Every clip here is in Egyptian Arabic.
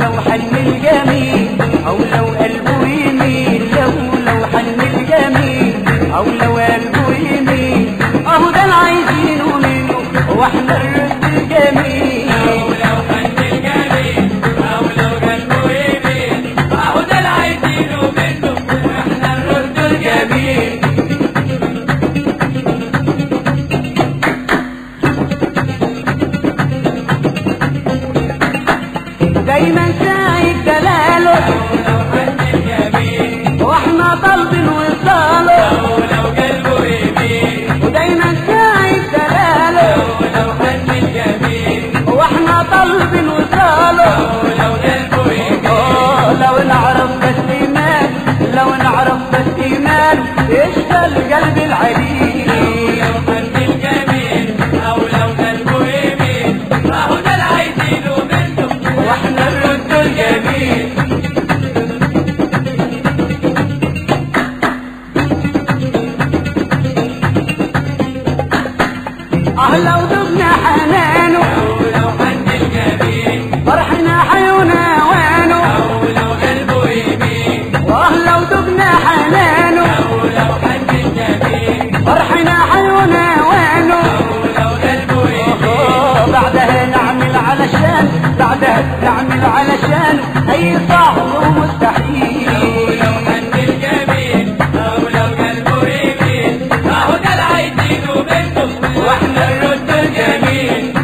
لو حن الجميل او لو قلبه يميل لو لو حن الجميل او لو قلبه يميل اهو ده اللي عايزينه منه واحنا الرد الجميل لو حن الجميل أو لو قلبه يميل أهو ده اللي عايزينه منه وإحنا نرد الجميل دايما سايق دلاله لو حن الجميل واحنا طالبين وصاله أو لو قلبه يميل ودايما سايق دلاله لو حن الجميل واحنا طالبين وصاله أو لو قلبه يميل آه، لو نعرف بس ايمان لو نعرف بس ايمان يشتغل قلب العليل لو حن الجميل أو لو قلبه يميل أهو ده اللي عايزينه منه واحنا الرد الجميل اه لو ذقنا حنانه لو حن الجميل فرحنا حيونا وانه أو لو قلبه يميل واه لو ذقنا حنانه أو لو حن الجميل فرحنا حيونا وانه لو قلبه يميل آه، بعدها نعمل علشان بعدها نعمل علشان اي صعب ومستحيل لو حن الجميل أو لو قلبه يميل أهو ده اللي عايزينه منه وإحنا نرد الجميل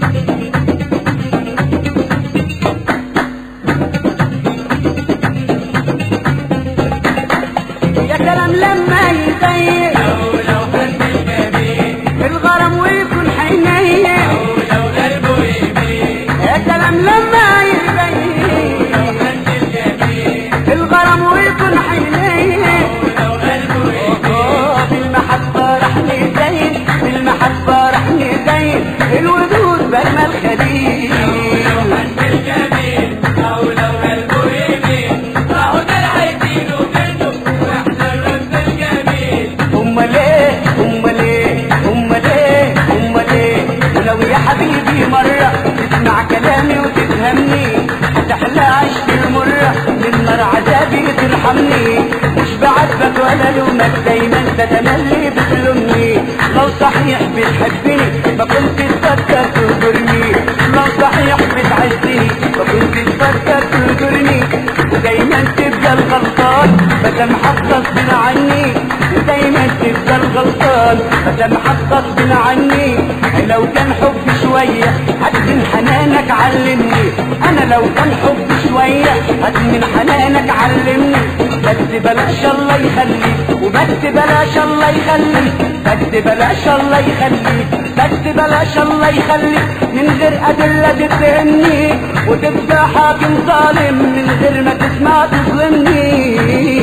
يا كلام لما يضيق أو لو حن الجميل الغرام ويكون حنين أو لو قلبه يميل يا كلام لما يضيق لو حن الجميل الغرام ويكون حنين لو قلبه يميل آه، بالمحبة رح نزين بالمحبة رح نزين الودود بين الخليل لو حن الجميل أو لو قلبه يميل أهو ده اللي عايزينه منه وإحنا نرد الجميل هم ليه هم ليه هم ليه هم ليه ولو يا حبيبي مرة تسمع كلامي وتفهمني هتحلى عشت المرة من نار عذابي ترحمني مش بعاتبك ولا لومك دايما تتملي بتلومني لو صحيح بتحبني ما كنت تفكر تهجرني لو صحيح بتعزني ما كنت تفكر تهجرني ودايما تبقى الغلطان مادام حق غصب عني ودايما تبقى الغلطان مادام حق غصب عني لو كان حب شوية هات من حنانك علمني انا لو كان حب شوية هات من حنانك علمني بس بلاش الله يخليك وبس بلاش الله يخليك بس بلاش الله يخليك بس بلاش الله يخليك من غير أدلة تتهمني وتبقى حاكم ظالم من غير ما تسمع تظلمني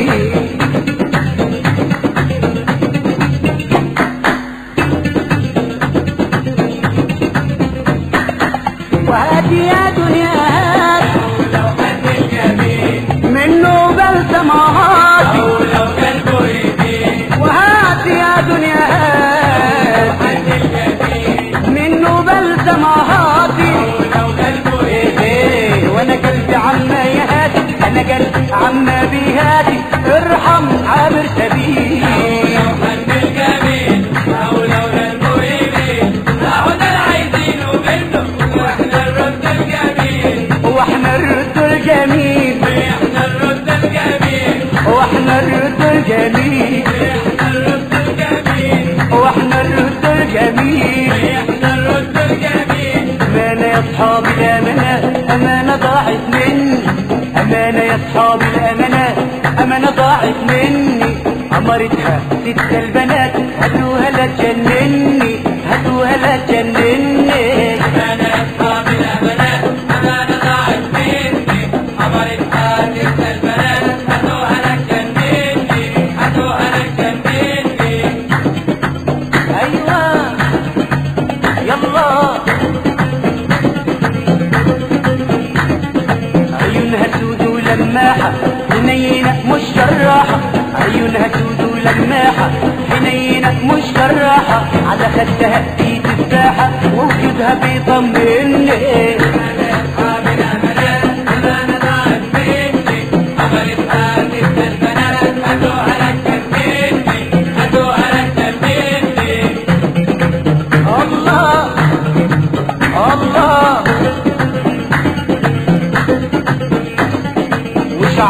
وهاتي يا دنيا هات لو حن الجميل منه بلسم هاتي أو لو قلبه يميل وهاتي يا دنيا هات حن الجميل منه بلسم هاتي لو قلبه يميل ايه وانا قلبي عما يهاتي انا قلبي عما بيهاتي ارحم عابر سبيل لو حن الجميل أو لو قلبه يميل أهو ده اللي عايزينه منه وإحنا نرد الجميل واحنا الرد الجميل وإحنا نرد الجميل واحنا الرد الجميل وإحنا نرد الجميل واحنا الرد الجميل وإحنا نرد الجميل أمانة يا أصحاب الأمانة أمانة ضاعت مني أمانة يا أصحاب الأمانة أمانة ضاعت مني أمرتها ست البنات هاتوها لا تجنني هاتوها لا تجنني أمانة يا أصحاب الأمانات أمانة ضاعت مني أمرت حاتم البنات هاتوها لك جنني هاتوها لك جنني أيوة يلا عيونها سود ولماحة حنينة مش جراحة عيونها سود ولماحة حنينة مش جراحة على خدها في تفاحة ووجودها بيطمني أصحاب الأمانات أمانة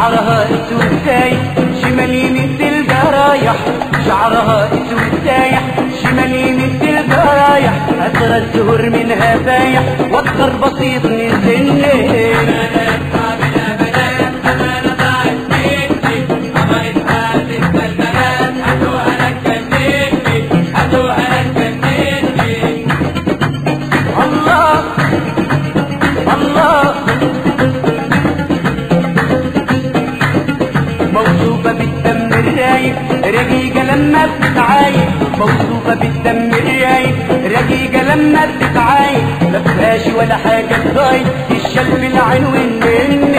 شعرها اسود سايح شمال يمين تلقى رايح شعرها اسود سايح شمال يمين تلقى رايح اثر الزهور منها فايح واكثر بسيط من سنه الله الله موصوفة بالدم الرايق رقيقة لما بتتعايق موصوفة بالدم الرايق رقيقة لما بتتعايق ما فيهاش ولا حاجة تضايق الشلب العين والنن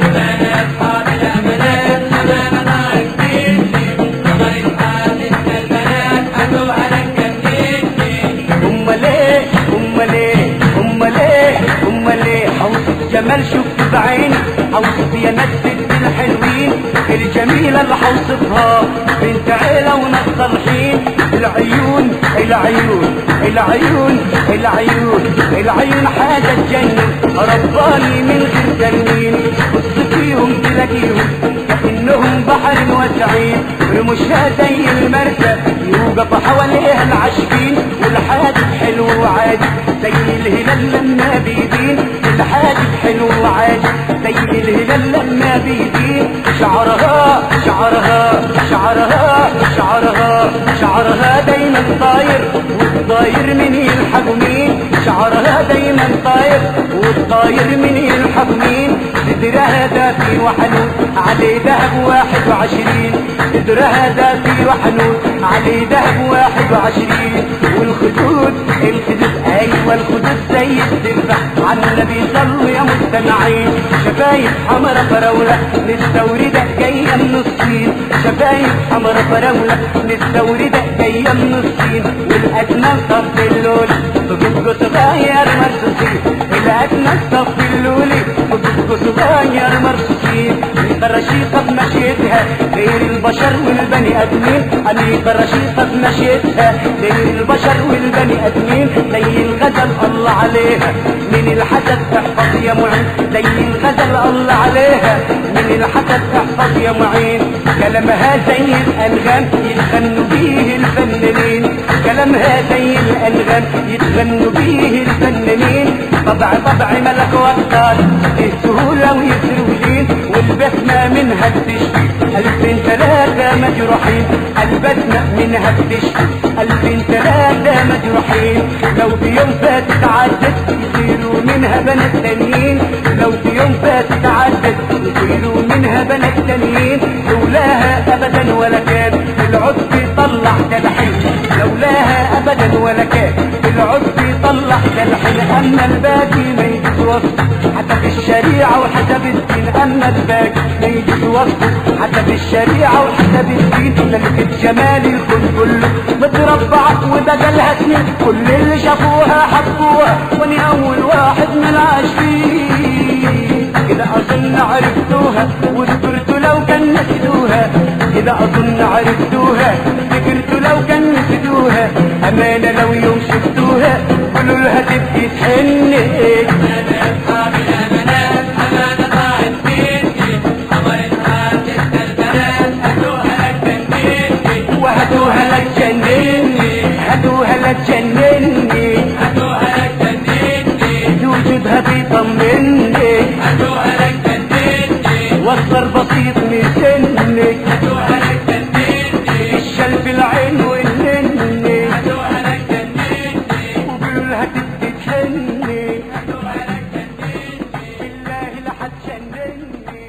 امال ايه امال ايه امال ايه امال ايه حوصف جمال شفت بعيني حوصف يا ناس بنت الحلوين الجميلة اللي حوصفها بنت عيلة وناس صالحين العيون العيون العيون العيون العيون حاجة تجنن رباني من غير تنين بص فيهم تلاقيهم كأنهم بحر واسعين رموشها زي المركب يوقف حواليها العاشقين والحادث حلو وعادي زي الهلال لما بيدين الحادث حلو وعادي زي الهلال لما بيدين شعرها شعرها شعرها شعرها شعرها دايما طاير والطاير من يلحق مين شعرها دايما طاير والطاير من يلحق مين صدرها دافي وحنون عليه دهب واحد وعشرين صدرها دافي وحنون عليه دهب واحد وعشرين والخدود الخدود ايوه الخدود زي السلفة على النبي صلوا يا مستمعين شفايف حمرا فراولة مستوردة جاية من الصين شفايف حمرا فراولة مستوردة جاية من الصين والأدنى صف اللولي بجوجو صغير مرصوصين الأدنى صف اللولي بجوجو صغير مرصوصين الرشيقة بمشيتها غير البشر والبني ادمين انيقة رشيقة بمشيتها غير البشر والبني ادمين زي الغزل الله عليها من الحسد احفظ يا معين زي الغزل الله عليها من الحسد احفظ يا معين كلامها زي الانغام يتغنوا بيه الفنانين كلامها زي الانغام يتغنوا بيه الفنانين طبع طبع ملك واكتر السهولة ويسرولين والبسمة منها بتشفي ألفين ثلاثة مجروحين البسمة منها بتشفي ألفين ثلاثة مجروحين لو في يوم فاتت عدت يصيروا منها بنات تانيين لو في يوم فاتت عدت يصيروا منها بنات تانيين لولاها أبدا ولا كان العد يطلع تلحين لولاها أبدا ولا كان العد يطلع تلحين أما الباقي ما يجوز وصف حتى في الشريعة وحسب الدين أما الباقي ما يجوز وصف حتى في الشريعة وحسب الدين لكن جمال الكون كله متربعة وبقى لها سنين كل اللي شافوها حبوها واني أول واحد من العاشقين كده أظن عرفتوها وذكرت لو كان نسيتوها كده أظن عرفتوها فكرت لو كان نسيتوها أمانة لو يوم شفتوها قولوا لها تبكي تحن وهاتوها لك جنني هاتوها لك جنني وجودها بيطمني وصر بسيط من سنك الشلف العين والنني وقولوا لها تبكي تحني بالله لحد جنني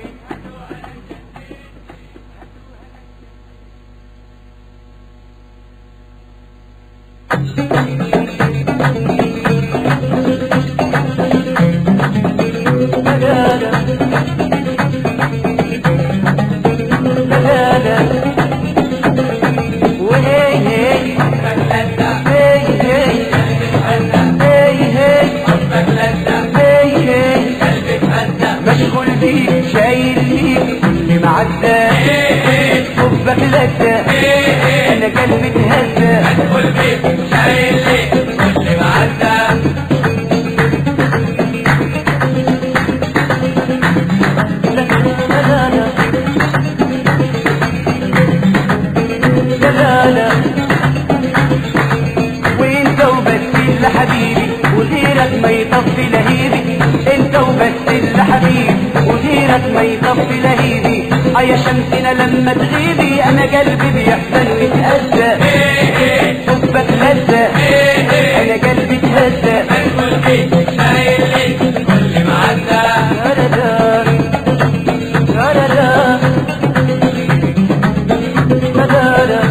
مشغول بيك شايل ليك اللي معدى حبك لذة انا قلبي اتهزة لا لا لا غيرك ما يطفي لهيبي اه يا شمسنا لما تغيبي انا قلبي بيحزن ويتأذى حبك لذة انا قلبي اتهزى قلبي شايل لي كل ما عدى تردا تردا تردا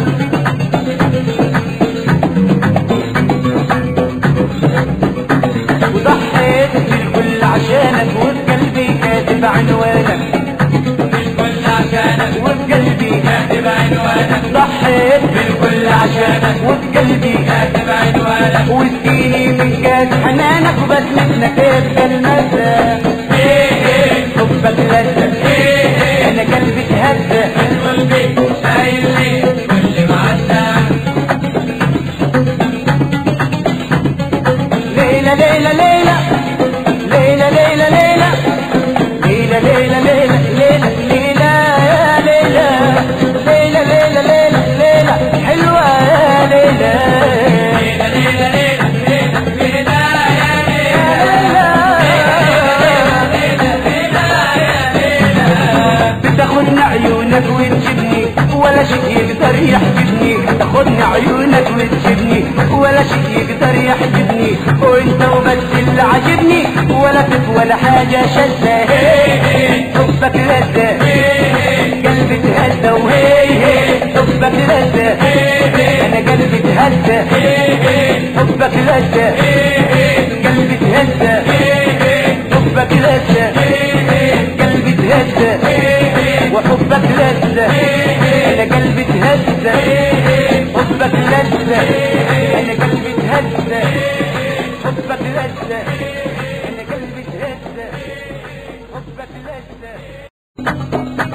وضحيت بالكل عشانك وفي قلبي كاتب عنوانك بالكل عشانك وفي قلبي كاتب عنوانك ضحيت بالكل عشانك وفي قلبي كاتب عنوانك واسقيني من كاس حنانك وبسمتنا كيف كلمتك حبك لذة انا قلبي اتهزى قلبي شايل لي كل ما عدى ليلى ليلى ليلى ليلى ليلى ليلى ليلى ليلى ليلى ليلى ليلى يا ليلى ليلى ليلى ليلى ليلى حلوة يا ليلى ليلى ليلى ليلى ليلى بتاخدنا عيونك وتجيبني ولا شيء يقدر يحجبني تاخدنا عيونك وتجيبني ولا شيء يقدر يحجبني وانت وبس اللي عاجبني ولا فت ولا حاجة شاذة حبك لذة قلبي اتهدى وهي هي حبك لذة انا قلبي اتهدى حبك لذة قلبي اتهدى حبك لذة قلبي اتهدى وحبك لذة انا قلبي اتهدى حبك لذة انا قلبي اتهدى حبك لذة انا قلبي اتهدى حبك لذة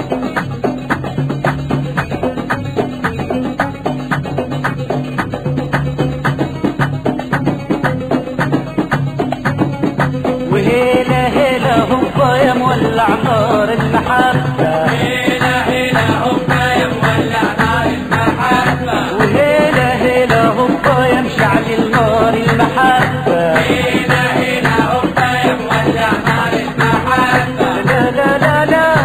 وهيلا هيلا هوبا يا مولع نار المحبة هيلا هيلا هوبا يا مولع نار المحبة وهيلا هيلا هوبا يا مشعل النار المحبة هيلا هيلا هوبا يا مولع نار المحبة لا لا لا لا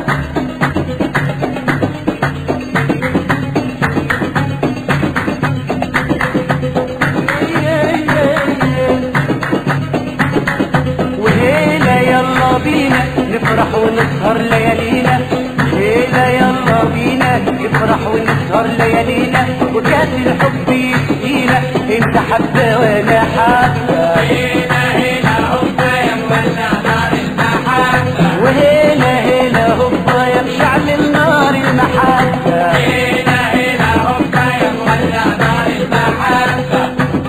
وهيلا يلا بينا نفرح ونسهر ليالينا هيلا يلا بينا نفرح ونسهر ليالينا وكاس الحب يسقينا انت حبة وانا حبة هيلا هيلا هوبا يا مولع نار المحبة وهيلا هيلا هوبا يا مشعل النار المحبة هيلا هيلا هوبا يا مولع نار المحبة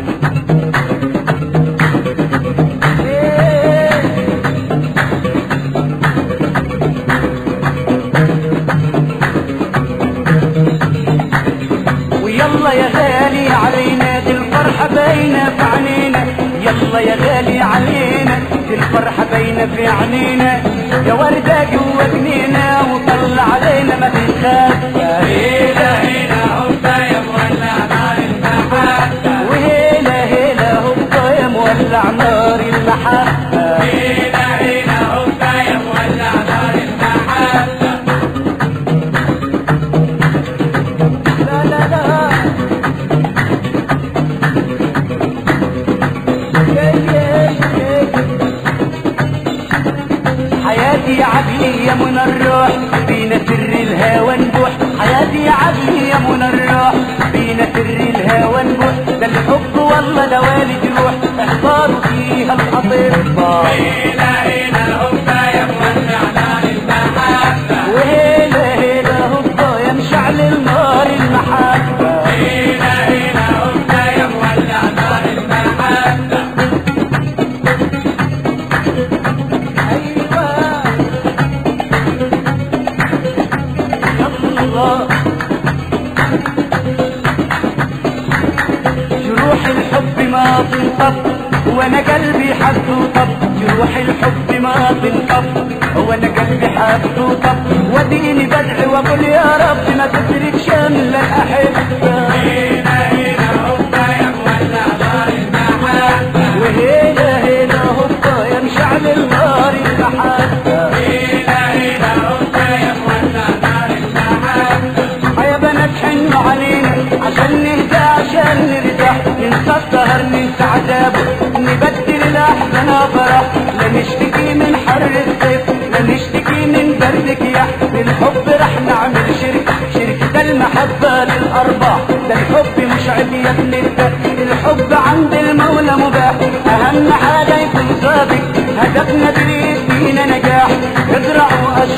ويلا يا غالي علينا دي الفرحة باينة في عينينا يلا يا غالي علينا دي الفرحة باينة في عينينا يا وردة جوا جنينا وطلع علينا ما تخاف هيلا هيلا هوبا يا مولع نار المحبة وهيلا هيلا هوبا يا مولع نار المحبة هيلا هيلا هوبا يا مولع نار المحبة لا لا لا حياتي عقلي يا منى الروح بينا سر الهوى نبوح حياتي عقلي يا منى الروح بينا سر الهوى نبوح ده الحب والله ده والد روح احضروا فيها الاطباء هيلا هيلا هوبا يا مولع نار المحبة وهيلا هيلا هوبا يا مشعل النار المحبه هيلا هيلا هوبا يا مولع نار المحبة ايوه يلا جروح الحب ما تنطب وانا قلبي حبه طب جروح الحب ما تنطب وانا قلبي حبه طب وديني بدعي واقول يا رب ما تترك شمل الاحبه هيلا هيلا هوبا يا مولع نار المحبة وهنا هنا هوبا يا مشعل النار المحبه هيلا هيلا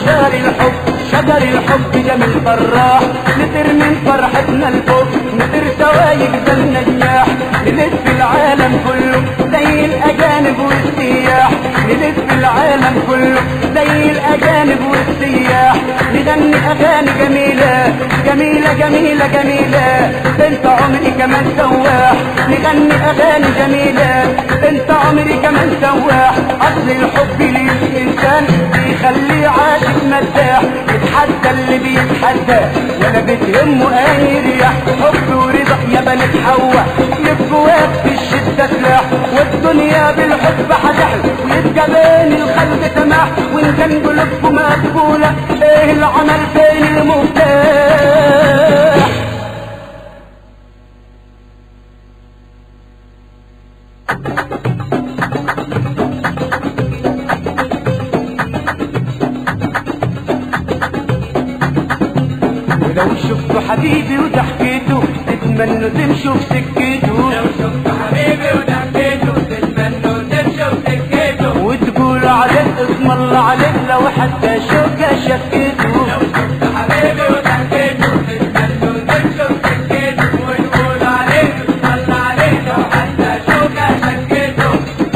شجر الحب شجر الحب جميل فراح نطير من فرحتنا لفوق نطير سوايق زي النجاح نلف العالم كله زي الاجانب والسياح نلف العالم كله زي الاجانب والسياح نغني اغاني جميله جميله جميله جميله انت عمري كمان سواح نغني اغاني جميله انت عمري كمان سواح اصل الحب للانسان بيخليه عاشق مرتاح يتحدى اللي بيتحدى ولا بتهمه اي رياح حب ورضا يا بنت حواء يبقوا في الشده سلاح والدنيا بالحب هتحلى ويبقى بين الخلق سماح وان كان قلوبكم مقبوله ايه العمل فين المفتاح ولو شفتوا حبيبي وضحكيته تتمنوا تمشوا في سكته لو شفت حبيبي ودعكيته تتمنوا تمشوا سكته وتقولوا عليه اسم الله عليه لو حتى شوكة شكيته لو شفت حبيبي ودعكيته تتمنوا تمشوا سكته وتقول عليه صلى عليه لو حتى شوكة شكيته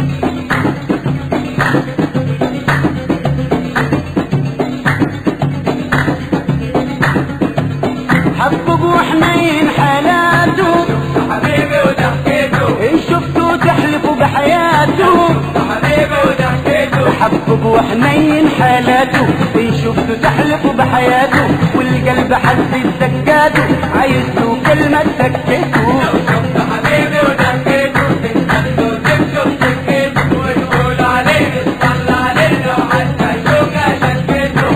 حبوا حنين حالاته حبيبي وضحكيته ان شفتوا تحلفوا بحياته حبيبي وضحكيته حبوا حنين حالاته ان شفتوا تحلفوا بحياته والقلب حس سكاته عايز له كلمة سكته شفت حبيبي وضحكيته تتمنوا تمشوا سكته وتقول عليه صلى عليه لو حتى شوكة شكيته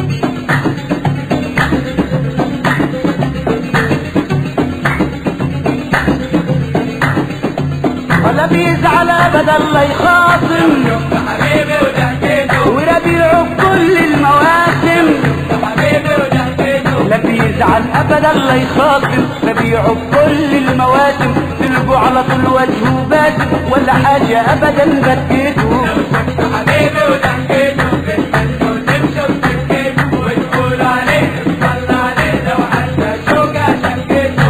ولا بيزعل ابدا الله يخاصم شفت حبيبي وضحكيته وربيعه بكل المواسم حبيبي وضحكيته لا بيزعل ابدا الله يخاصم ربيعه بكل المواسم تلقوا على طول وجهه باسم ولا حاجة ابدا بكيته شفت حبيبي وضحكيته تتمنوا تمشوا سكته وتقول عليه صلى عليه لو حتى شوكة شكيته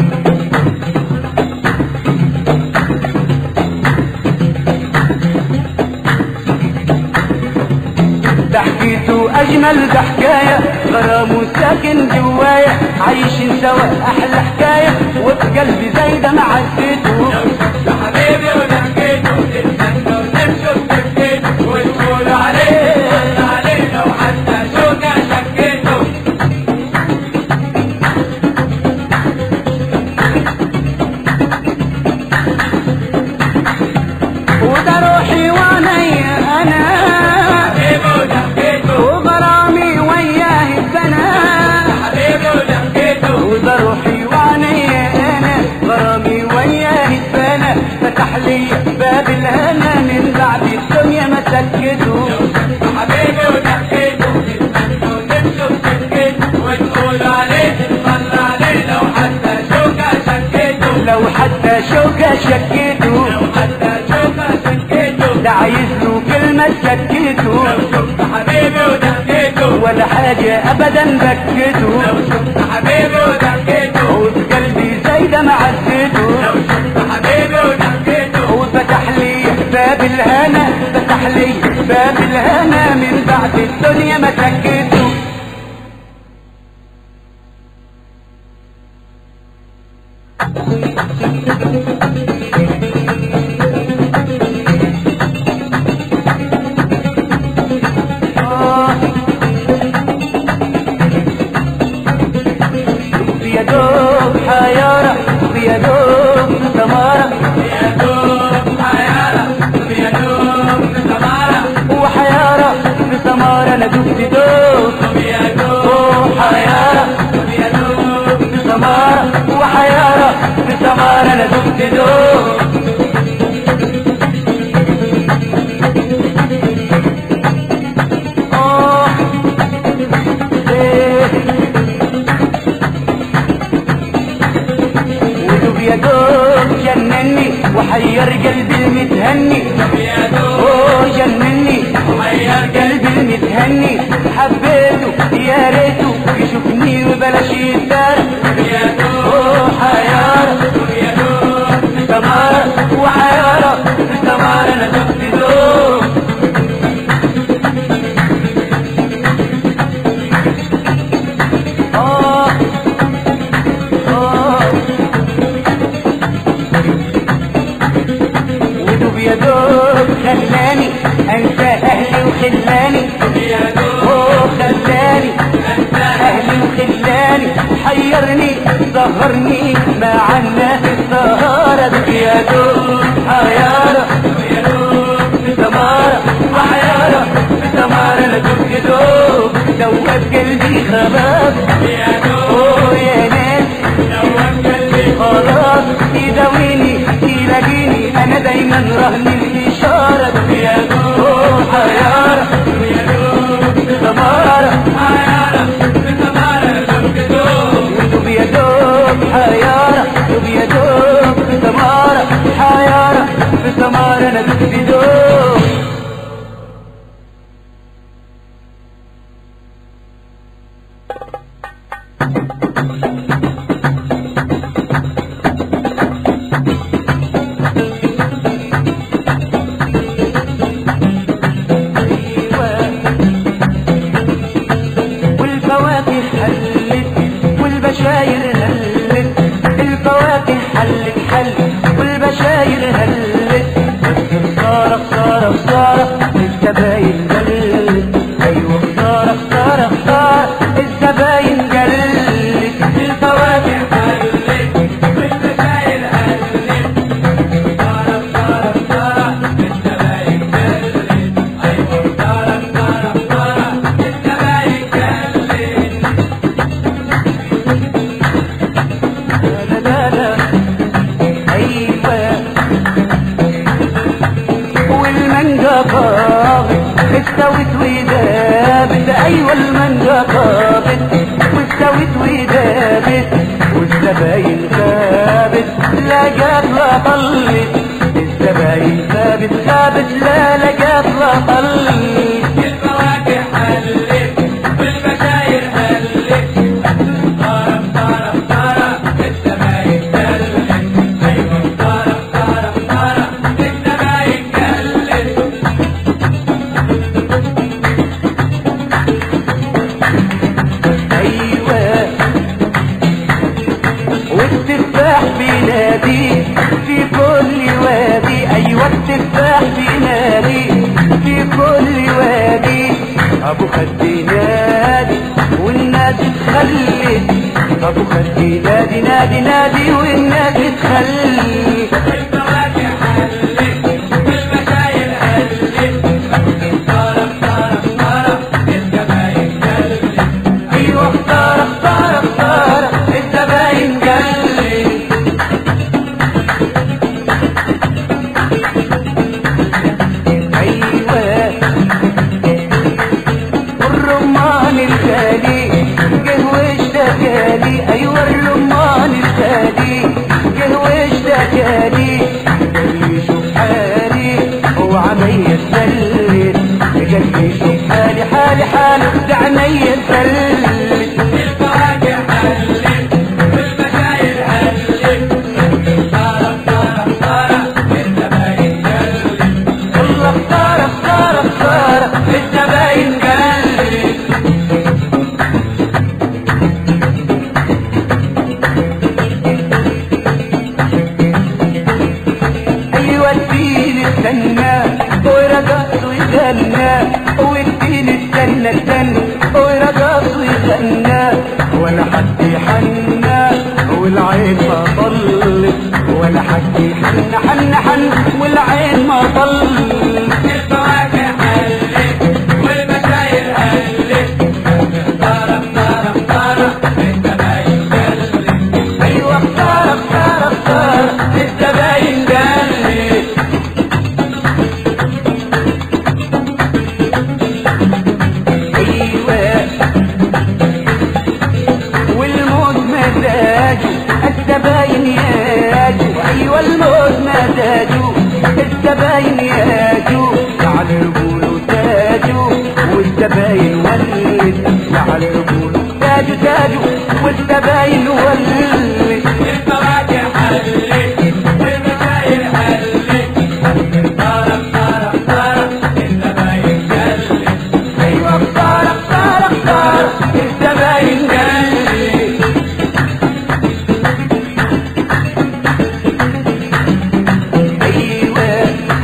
ضحكيته اجمل ضحكايه غرامه ساكن جوايا عايشين سوا احلى حكايه وفي قلبي زي ده معزته شفت حبيبي وضحكيته تتمنوا تمشوا سكته وتقول عليه صلى عليه لو حتى شوكة شكيته وده روحي وعينيا انا حبيبي وضحكيته وغرامي وياه السنه حبيبي وضحكيته وده روحي وعينيا انا غرامي وياه السنه فتح لي باب الهنا من بعد الدنيا ما سكته شفت حبيبي وضحكيته تتمنوا تمشوا سكته وتقول عليه صلى عليه لو حتى شوكة شكيته لو حتى شوكة شكيته لو حتى شوكة شكيته ده عايز له كلمة سكته لو شفت حبيبي وضحكيته ولا حاجة أبدا بكته لو شفت حبيبي وضحكيته وفي قلبي زي ده معزته لو شفت حبيبي وضحكيته وفتح لي باب الهنا فتح لي باب الهنا من بعد الدنيا ما سكته آه. يا دوب حيارة يا دوب سمارة يا دوب حيارة يا دوب سمارة وحيارة بسمارة انا دبت دوب خلاني حبيته يا ريته يشوفني وبلاش يتدار يا دوب اوه حيارة يا دوب سمارة وحيارة سمارة انا شفت دوب آه آه ودوب يا دوب خلاني انسى اهلي وخلاني يا دوب اوه خلاني اهلي وخلاني حيرني سهرني مع الناس السهرة يا دوب حيارة يا دوب سمارة وحيارة سمارة انا كنت دوب دوب قلبي خلاص يا دوب اوه يا ناس دوب قلبي خلاص يداويني يلاقيني انا دايما رهن الاشارة يا دوب حيارة يا دوب سمارة حيارة بسمارة شفت دوب دوب يا دوب حيارة دوب يا دوب سمارة حيارة بسمارة انا دوب دوب والفواكه حلت والبشاير هلت الفواكه حلت حلت والبشاير هلت خسارة خسارة خسارة الزباين قلت أيوة خسارة خسارة خسارة الزباين قلت الفواكه هلت والبشاير هلت طارق طارق طارق الزباين كلت أيوة طارق طارق طارق الزباين كلت لا لا لا أيوة والمانجا طابت استوت ودابت أيوة المانجا طابت واستوت ودابت والزباين ثابت لا جات لا طلت الزباين ثابت ثابت لا لا جات لا طلت الفواكه هلت والبشاير هلت طارق طارق طارق الزباين كلت أيوة طارق طارق طارق الزباين كلت ايوه والتفاح بينادي في كل وادي ايوه التفاح بينادي في كل وادي ابو خدي نادي والناس تخلي ابو خدي نادي نادي نادي والناس تخلي الفواكه هلت والبشاير هلت طارق طارق طارق الزباين كلت ايوه اختار اختار اختار الزباين قلبي ايوه الرمان الغالي جه واشتكالي ايوه الرمان الغالي جه واشتكالي قال لي شوف حالي هو عمي يسلل قال لي شوف حالي حالي حالي ده عمي يسلل الفواكه هلت والبشاير هلت طارق طارق طارق الزباين كلت والله اختار اختار اختار الزباين قلبي ايوه الدين استنى ورقص ويغنى والدين استنى استنى ورقص ويغنى ولا حد يحنى والعين ما طلت ولا حد يحن حن حن والعين ما طلت الفواكه هلت والبشاير هلت طارق طارق طارق الزباين كلت ايوه اختار اختار اختار الزباين قلبي ايوه والموت مزاجه الزباين ياجوا ايوه الموت مزاجه الزباين ياجوا تعالوا يقولوا تاجوا والزباين مع الرجول تاجه تاجه والزباين ولت الفواكه حلت والمشاير حلت طارق طارق طارق الزباين جلت ايوه طارق طارق طارق الزباين جلت ايوه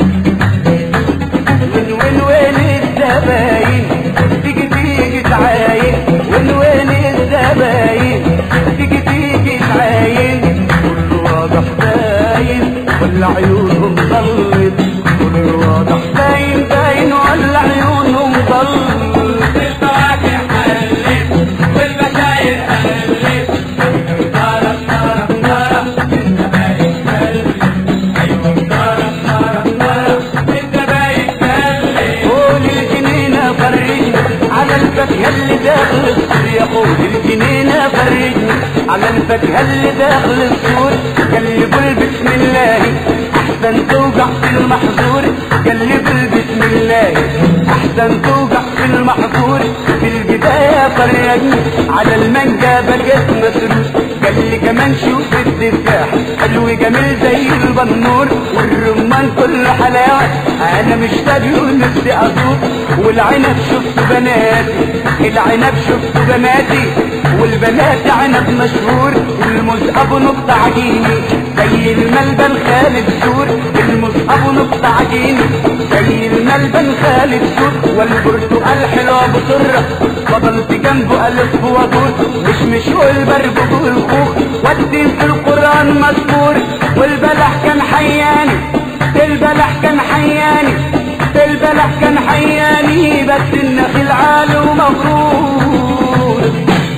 وين وين وين الزباين تيجي تيجي تعاين وين وين الزباين تيجي تيجي تعاين كل واضح باين ولا عيونهم ضلت كل واضح باين باين ولا عيونهم ضلت الفواكه حلت والمشاير حلت طارق طارق طارق الزباين جلت ايوه طارق طارق طارق الزباين جلت قول الجنينة فرجني على الفاكهة اللي داخل السور يا قول الجنينة فرجني على الفاكهة اللي داخل السور قلبوا بسم الله أحسن توقع في المحظور قلبوا بسم الله أحسن توقع في المحظور في البداية فرجني على المانجا بقيت مسروس قال لي كمان شوف التفاح حلو جميل زي البنور والرمان كله حلاوة انا مشتاق ونفسي ازور والعنب شفت بناتي العنب شفت بناتي والبنات عنب مشهور والمصحف نقطة عجيني زي الملبن خالد سور المصحف نقطة عجيني زي الملبن خالد سور والبرتقال حلوة بسرة فضلت جنبه ألف وادور مش مش والبربق والخوخ والدين في القرآن مذكور والبلح كان حياني البلح كان حياني البلح كان حياني بس النخيل عالي ومغرور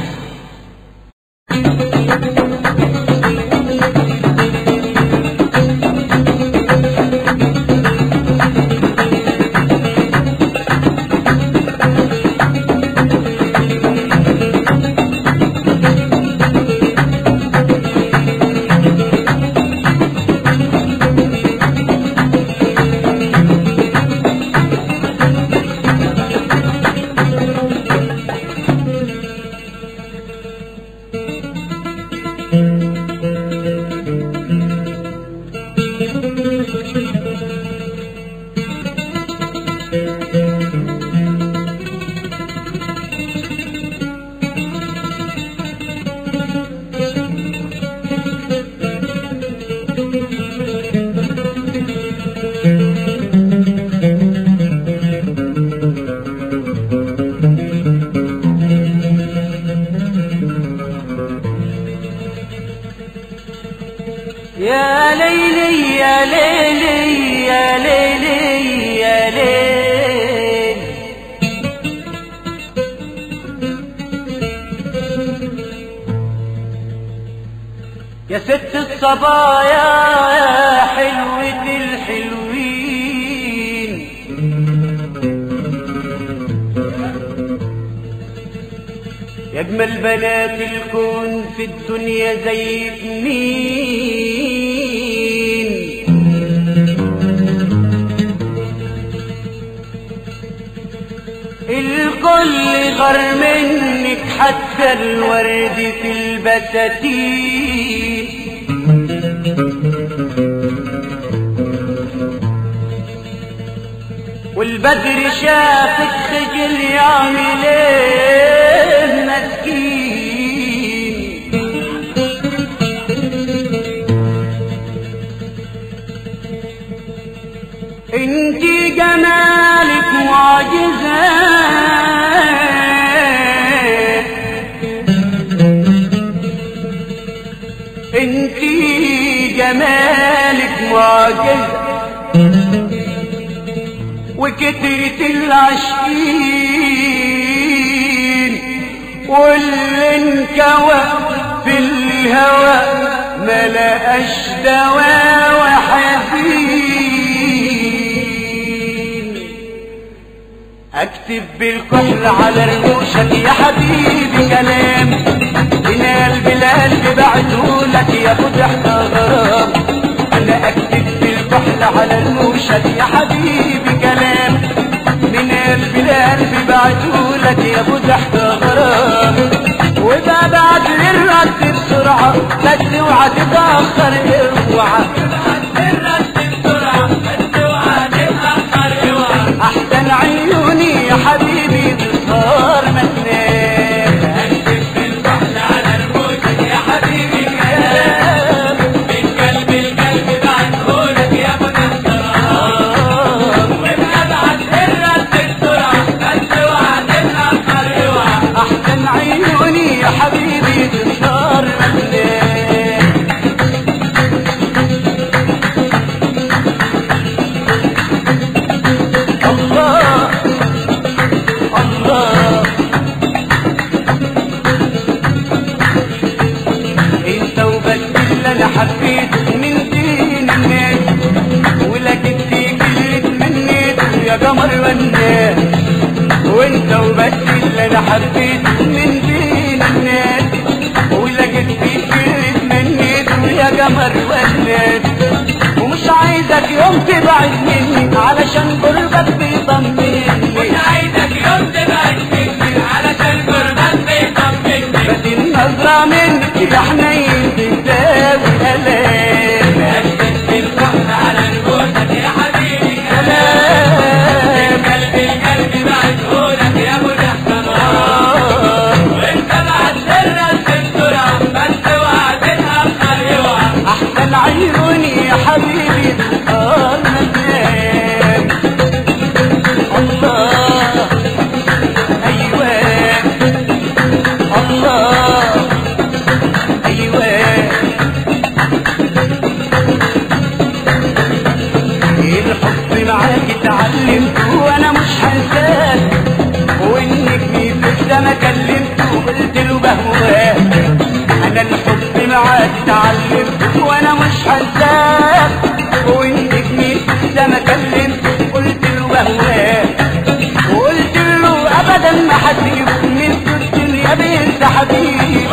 يا ليلي يا ليلي يا ليلي يا ليل يا ست الصبايا يا حلوة الحلوين يا اجمل بنات الكون في الدنيا زي مين الكل غر منك حتى الورد في البساتين والبدر شافك خجل يعمل ايه مسكين انتي جمالك معجزة انتي جمالك معجزة وكترة العشقين واللي انكوى في الهوى ملقاش دواء وحزين اكتب بالكحل على رموشك يا حبيبي كلام بنال بالقلب بعتهولك يا فتحت غرام انا اكتب بالكحل على رموشك يا حبيبي كلام من قلب لقلب بعتهولك يا ابو تحت غرام وببعت للرد بسرعة بس اوعى تتأخر اوعى احسن عيوني يا حبيبي بصار مسنان احسن عيوني يا حبيبي بصار مسنان الله الله انت وبس اللي انا حبيته من دين الناس ولكن فيك اللي تمنيته يا قمر والناس وانت وبس اللي انا حبيته من دين الناس ولقيت فيك اللي تمنيته يا قمر والناس ومش عايزك يوم تبعد مني علشان قربك بيطمني بس النظرة منك يا حنين تساوي ألام أحسن عيوني يا حبيبي تختار مكان الله أيوة الله أيوة الحب معاك اتعلمته وانا مش هنساك والنجم في السما كلمته وقلت له بهواك انا الحب معاك اتعلمته وانا مش هنساك والنجم في السما كلمته وقلت له بهواك وقلت له ابدا ما هسيبك من الدنيا بنت حبيبي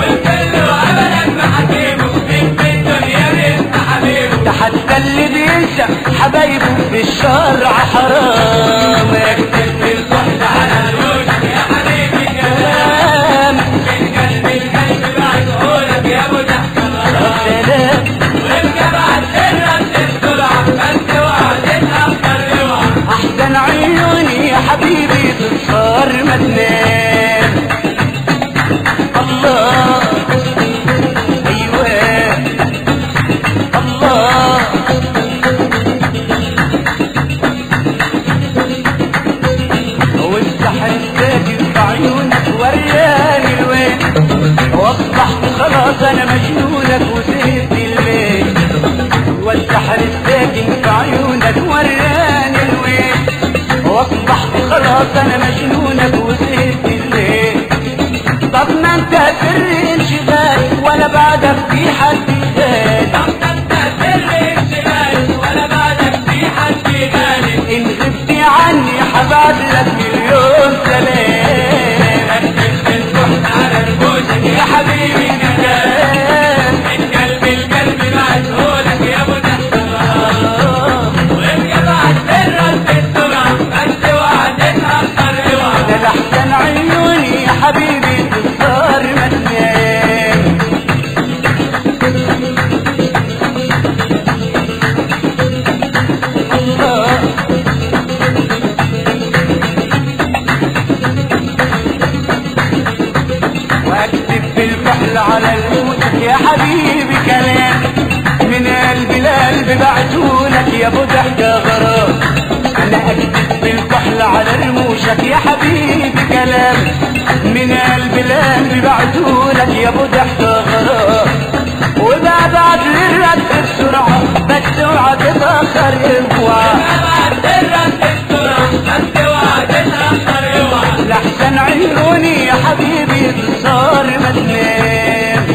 ده حتى اللي بينسى حبايبه في الشرع حرام اكتب في الصحن على الوجه يا حبيبي كلام سلام احسن عيوني يا حبيبي تنصار مدنان الله ايوه الله والسحر الساكن في عيونك وراني الوين واصبحت خلاص انا مجنونك وسهرت البيت والسحر الساكن في عيونك وراني الوين واصبحت خلاص انا مجنونك وسهرت الليل طب ما انت سر انشغال ولا بعدك في حد ثاني ان غبت عني حبعت لك مليون سلام يا حبيبي كلام ده لحسن عيوني يا حبيبي تختار مكان الله واكتب بالفحل على الموت يا حبيبي كلام من قلبي لقلبي بعتولك يا ابو ضحكة غرام انا اكتب بالفحل على رموشك يا حبيبي كلام من قلبي لقلبي بعتولك يا ابو ضحكة غرام وببعت للرد بسرعة بس اوعى تتأخر اوعى لحسن عيوني يا حبيبي صار مدنان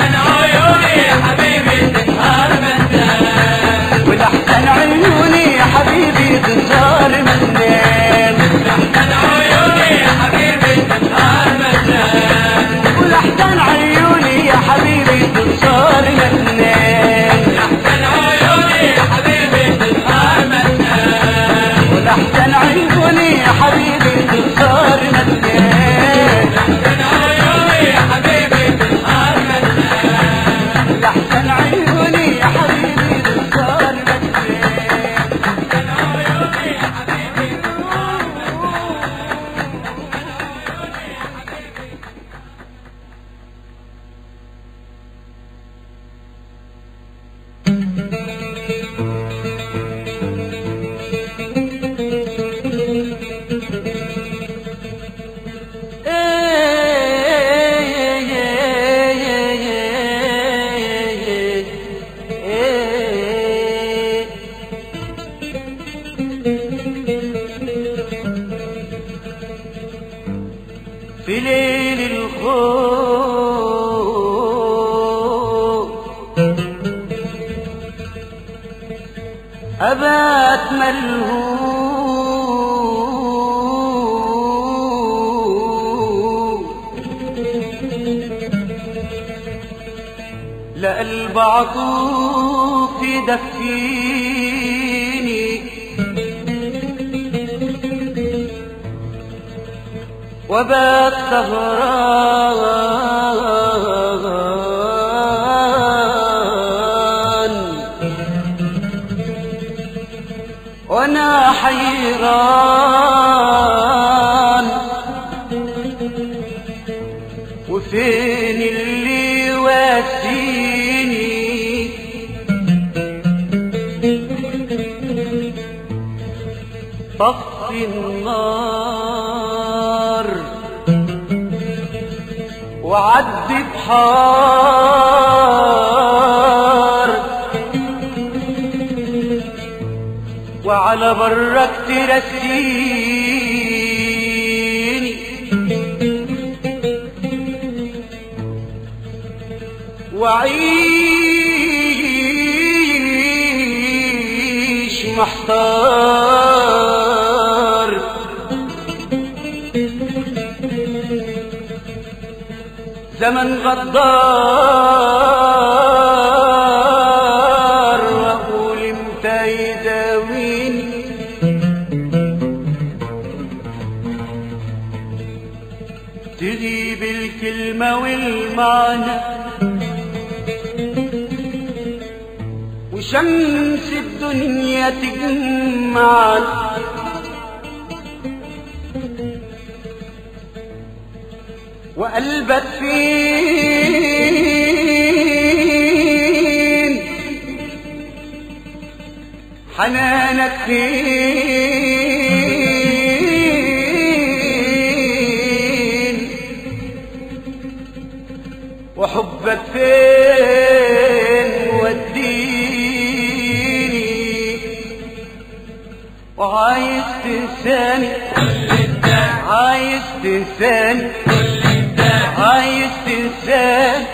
ولحسن عيوني يا حبيبي صار مدنان ولحسن عيوني يا حبيبي صار مدنان ولحسن عيوني يا حبيبي صار مدنان الخوف أبات ملهوف لا قلب عطوف يدفيني وبات سهران وانا حيران وفين اللي واسيني طفي النار وعدي بحار وعلى برك ترسيني وعيش محتار زمن غدار واقول امتى يداويني تغيب الكلمة والمعنى وشمس الدنيا تجمعنا وقلبك فين حنانك فين وحبك فين وديني وعايز تنساني عايز تنساني عايز تنساني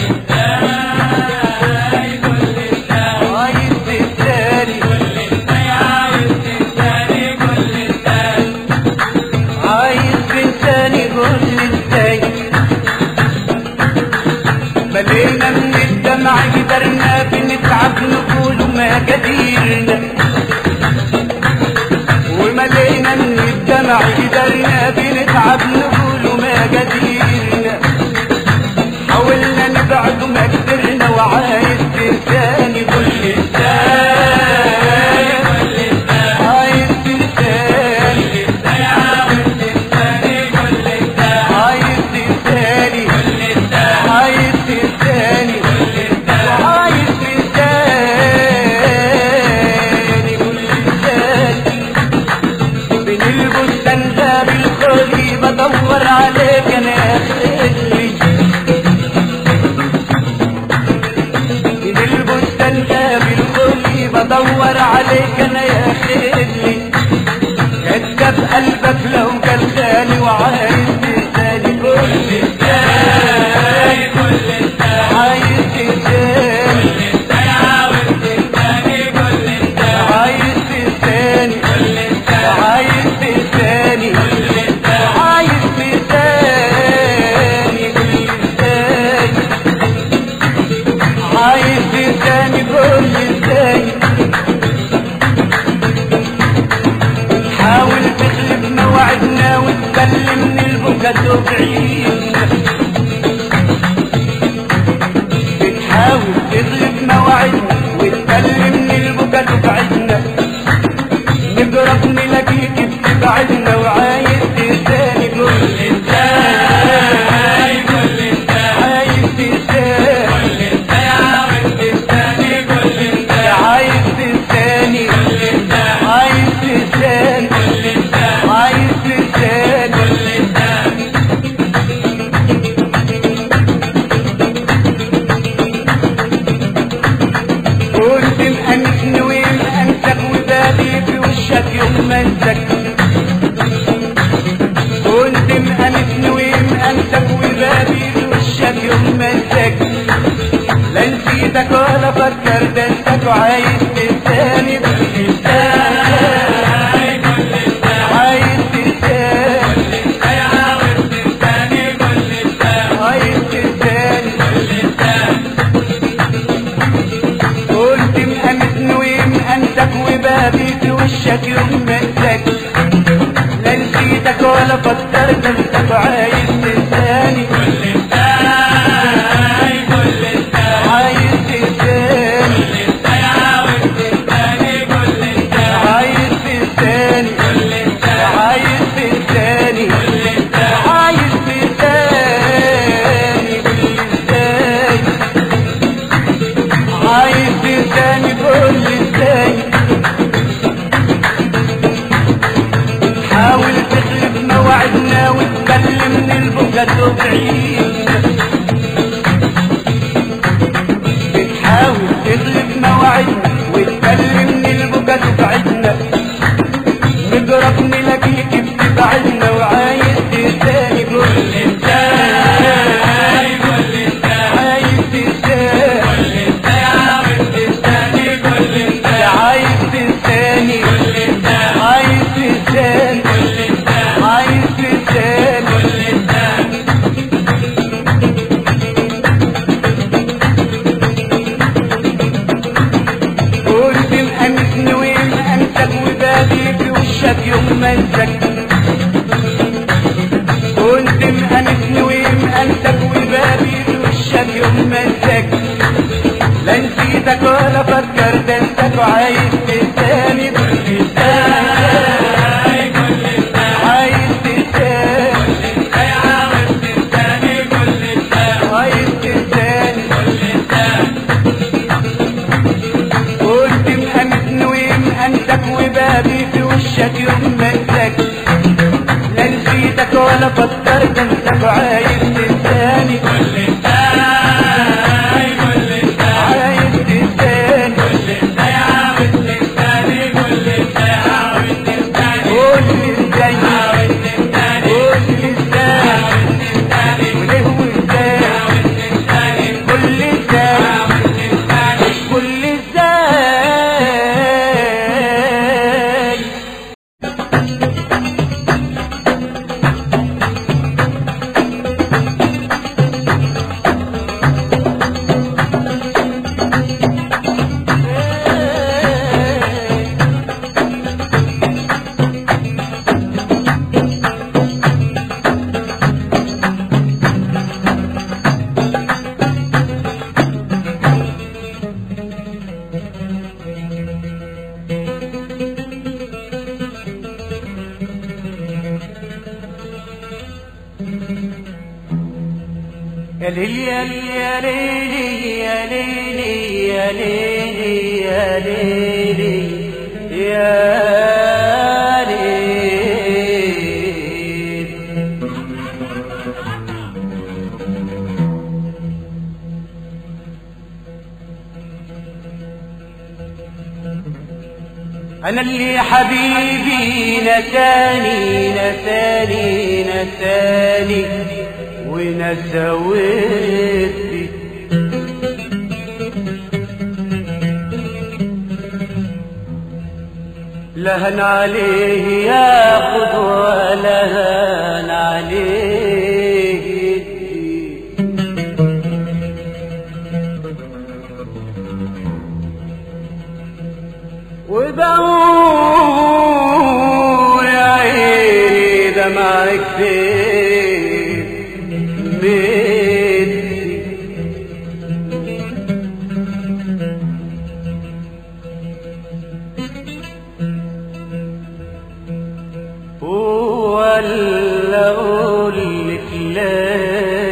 عايز تنساني عايز تنساني قول ازاي ملينا من الدمع قدرنا بنتعب نقول ما قديرنا وملينا من الدمع قدرنا بنتعب نقول ما قديرنا حاولنا نبعد ما قدرنا وعايز تنساني كل انسان عايز تنساني عايز تنساني عايز تنساني وعايز تنساني كل انسان بين البستان غاب الخولي بدور عليك انا يا خلي بين البستان غاب الخولي بدور عليك انا يا خلي كتب قلبك لو كان خالي وعايز تنساني كل انسان عايز تنساني عايز تنساني عايز تنساني عايز تنساني كل انسان عايز تنساني كل انسان حاول تخلف موعدنا وتكلمني البكا تبعينا بتحاول تغلب مواعيدنا وتكلمني البكا تبعدنا نقرب نلاقيك بتبعدنا وعايز تنساني كل انسان عايز تنساني عايز تنساني عايز تنساني عايز تنساني كنت مأنسني ومأنسك وبادي في وشك يوم ما انسك وبابي في وشك يوم ما ازاك لا نسيتك ولا فكرت انساك وعايز تنساني ازاي كل ازاي عايز تنساني ازاي عاوز تنساني كل ازاي عايز تنساني كل ازاي قلت مأمتن ومأنتك وبابي في وشك يوم ما ازاك لا نسيتك ولا فكرت انساك وعايز تنساني كل ازاي كل ازاي عايز تنساني ازاي عاوز تنساني كل ازاي عايز تنساني كل ازاي عايز تنساني كل ازاي عايز تنساني ازاي عايز تنساني كل ازاي حاول تخلف مواعيدنا وتكلم من البكا تبعيد بتحاول تخلف مواعيدنا وتكلم من البكا تبعدنا نجرب نلاقيك بتبعدنا وعايز تنساني كل ازاي كل ازاي عايز تنساني ازاي عاوز تنساني كل ازاي عايز تنساني كل ازاي عايز تنساني كل ازاي عايز تنساني كل ازاي قلت مأمسني ومأمسك وبادي في وشك يوم ما انسك كنت مأمسني ومأمسك وبابي في وشك يوم ما انسك لا نسيتك ولا فكرت انساك وعايز تنساني ازاي كل ازاي عايز تنساني ازاي عاوز تنساني كل ازاي عايز تنساني كل ازاي قلت مأمسني ومأمسك وبابي في وشك يوم ما انساك لا نسيتك ولا فكرت انساك وعايز تنساني كل ازاي كل ازاي عايز تنساني كل ازاي عاوز تنساني كل ازاي عاوز تنساني قول لي ازاي عاوز تنساني قول لي ازاي عاوز تنساني وليه وازاي عاوز تنساني كل ازاي عاوز تنساني كل ازاي يا ليلي يا ليلي يا ليلي يا ليلي يا ليلي يا ليلي أنا اللي حبيبي نساني نساني نساني ونسى ودي لهن عليه ياخد ولا هن عليه يدي ودور يا عيني دمعك فين بدي ولا اقول لك لا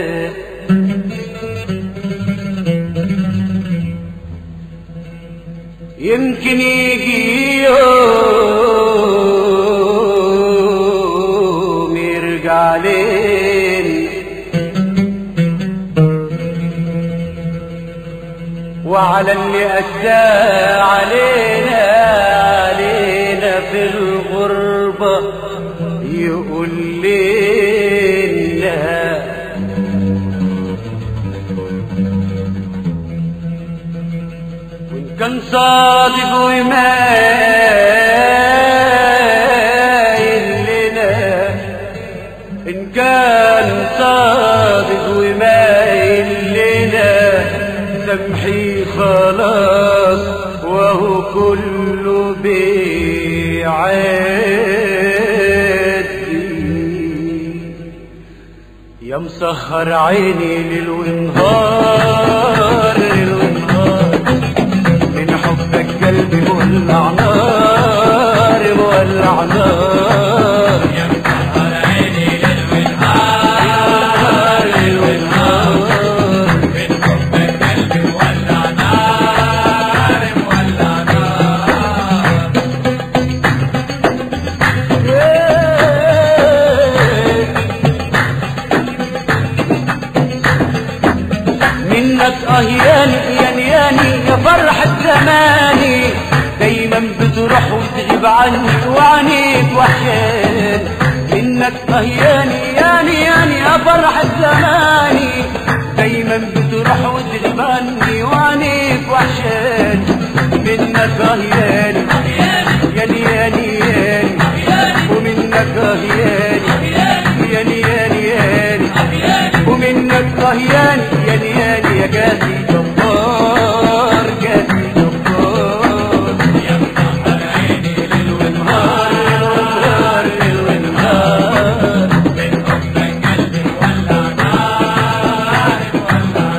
يمكن يجي يوم يرجع لين وعلى اللي أسى علينا علينا في الغربة يقول لنا كان صادق ومايل لنا إن كان صادق ومايل لنا سمحي خلاص وهو كله بيعدي يا مسهر عيني ليل ونهار ليل ونهار من حبك قلبي مولع نار مولع نار يا مسهر عيني ليل ونهار ليل ونهار من حبك قلبي مولع نار مولع نار منك اهياني يانياني يا فرحة زماني دايما بتروح وتغيب عني وعنيك وحشان منك اهياني ياني ياني يا فرحة زماني دايما بتروح وتغيب عني وعنيك وحشان منك اهياني ياني ياني ياني ومنك اهياني ياني ياني ياني ومنك طهيان ياني ياني يا قاسي جبار قاسي جبار يا مسهر عيني ليل ونهار ونهار ليل ونهار من حبك قلبي مولع نار مولع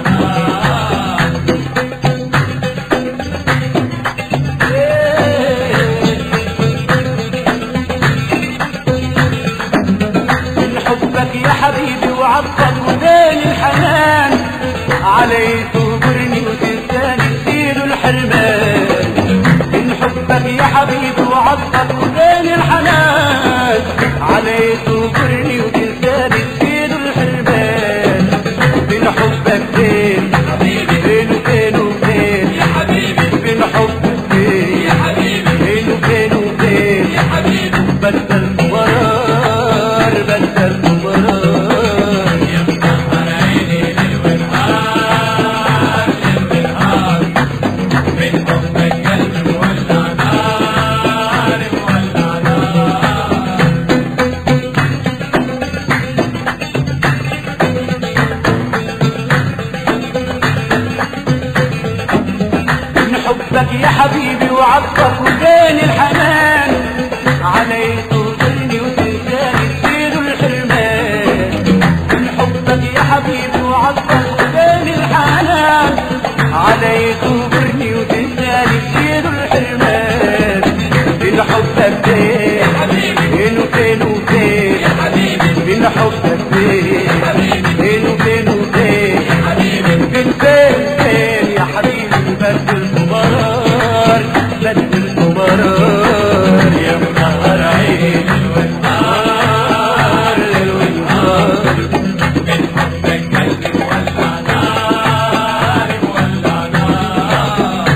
نار من حبك يا حبيبي وعطل ودين الحنان علي تغبرني وتنساني تزيد الحرمان من حبك يا حبيبي وعطل ودين الحنان علي تغبرني وتنساني تزيد الحرمان من حبك فين حبيبي فين وفين وفين يا حبيبي من حبك فين يا حبيبي فين وفين وفين يا حبيبي بدل مرار بدل مرار يا مسهر عيني ليل ونهار ليل ونهار من حبك قلبي مولع نار مولع نار من حبك يا حبيبي وعطفك وزين الحنان علي تغفرني وتنساني تزيد الحرمان من حبك يا حبيبي وعطفك وزين الحنان علي تغفرني وتنساني تزيد الحرمان من حبك فين فين وفين وفين يا حبيبي من حبك فين فين وفين وفين حبيبي فين فين فين يا حبيبي بدل مرار بدل مرار يا منهار عين الونهار الونهار من حبك قلبي مولع نار مولع نار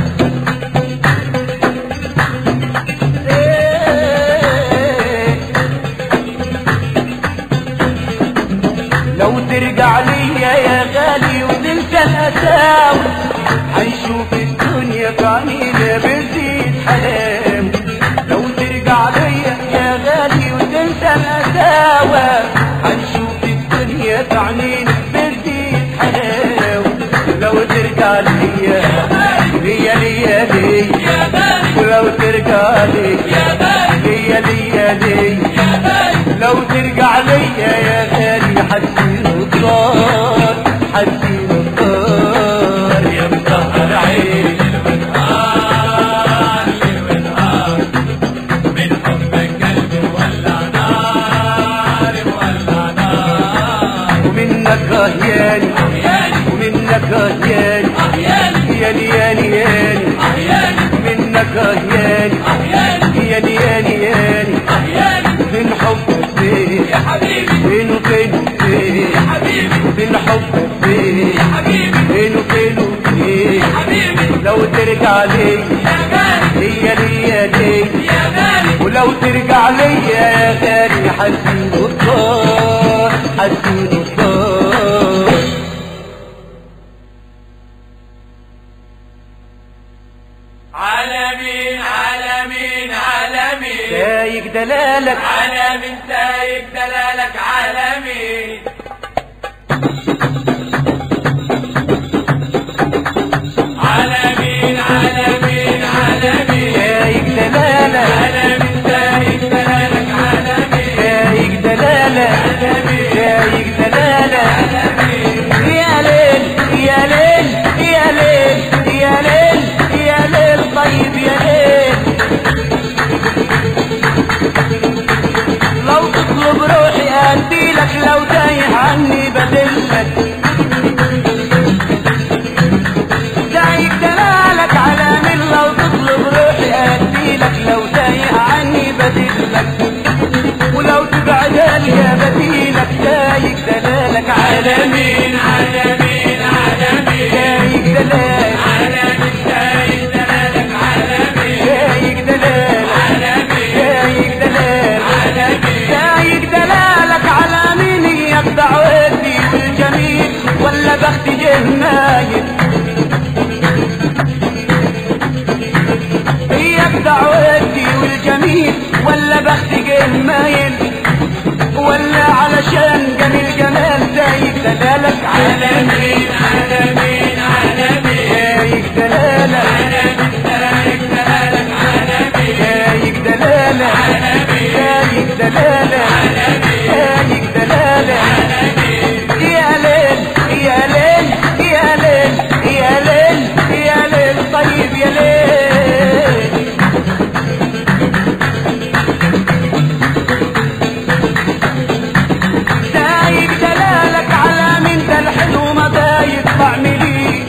لو ترجع ليا يا غالي وتنسى الأساوي هنشوف الدنيا في عينينا بزيد حلاوة لو ترجع ليا يا غالي وتنسى الأساوى هنشوف الدنيا في عينينا بزيد حلاوة لو ترجع ليا ليا ليا ليا يا غالي ولو ترجع ليا يا غالي ليا ليا ليا يا غالي لو ترجع ليا يا غالي حسين الطار حسين الطار يا مسهر عين ليل ونهار ليل ونهار من حبك قلبي مولع نار مولع نار ومنك هياني أحياني ومنك هياني أحياني ياني ياني ياني أحياني ومنك هياني أحياني ياني ياني ياني أحياني من حبك فين يا حبيبي فين وفين وفين يا حبيبي من حبك فين يا حبيبي فين وفين وفين حبيبي لو ترجع ليا يا غالي ليا ليا ليا يا غالي ولو ترجع ليا يا غالي حسين الطار حسين الطار من دلالك عالمي سايق دلالك عالمي عالمين عالمين عالمين سايق دلالك عالمي سايق دلالك عالمي سايق دلالك سايق دلالك يا ليل يا ليل يا ليل يا ليل يا ليل طيب يا ليل لو تطلب روحي اديلك لو تايه عني بدلك سايق دلالك على من لو تطلب روحي اديلك لو تايه عني بدلك ولو تبعد يا بديلك سايق دلالك عالمي عالمين عالمين عالمين سايق دلالك عالمي سايق دلالك عالمي سايق دلالك سايق دلالك سايق دلالك على مين يقطع ودي والجميل ولا بختي جه نايم يقطع ودي والجميل ولا بختي جه مايل ولا علشان جميل جمال سايق دلالك عالمين عالمين عالمين سايق دلالك سايق دلالك عالمي سايق دلالك سايق دلالك سايق دلالك يا ليل يا ليل يا ليل يا ليل يا ليل طيب يا ليل سايق دلالك على من ده الحلو ما دايق بعملي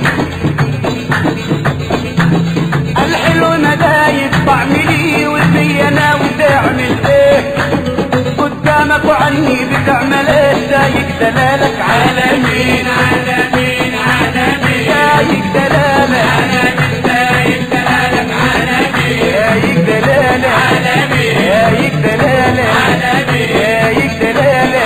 الحلو ما دايق بعملي وزي انا وتعمل ايه قدامك وعني بتعمل ايه سايق دلالك عالمي عالمين عالمين عالمين سايق دلالك سايق دلالك عالمي سايق دلالك سايق دلالك سايق دلالك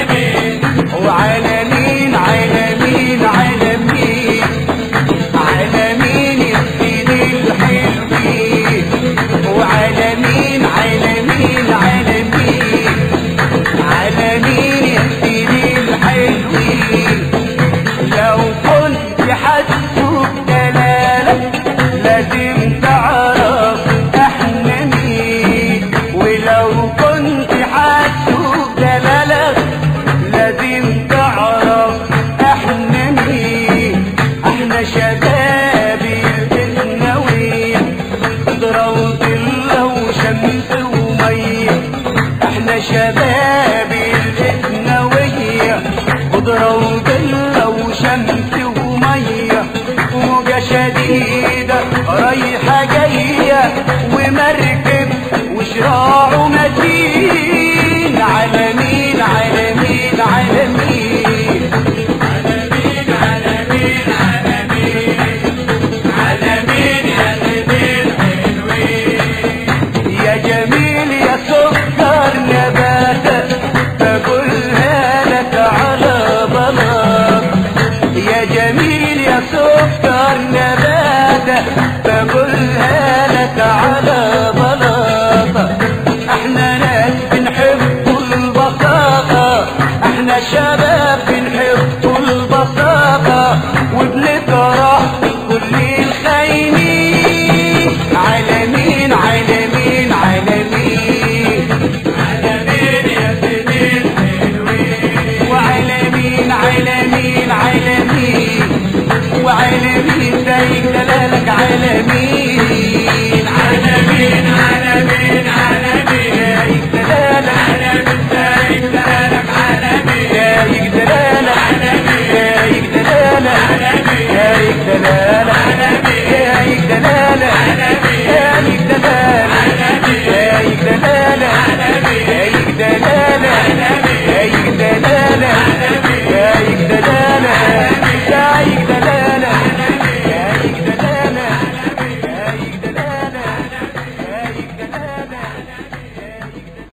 وعالمين عالمين عالمين عالمين السنين الحلوين وعالمين عالمين عالمين عالمين السنين الحلوين لو كنت حاسوك دلالك لازم تعرف احنا مين ولو كنت حاسوك دلالك لازم تعرف احنا مين احنا شباب النوية خضرة وظلة وشمس ومية احنا شباب النوية خضرة وظلة وشمس ومية موجة شديدة رايحة جاية ومركب وشراعه متين عالمين عالمين عالمين عالمين عالمين عالمين عالمين يا نبيل حلوين يا جميل يا سكر نباتك بقولها لك على بلاط يا جميل يا سكر نباتك بقولها لك على بلاط احنا ناس بنحب البساطة احنا شباب بنحب البساطة وبنكره كل الخاينين عالمين عالمين عالمين عالمين يا سنين حلوين وعالمين عالمين عالمين وعالمين زيك دلالك عالمين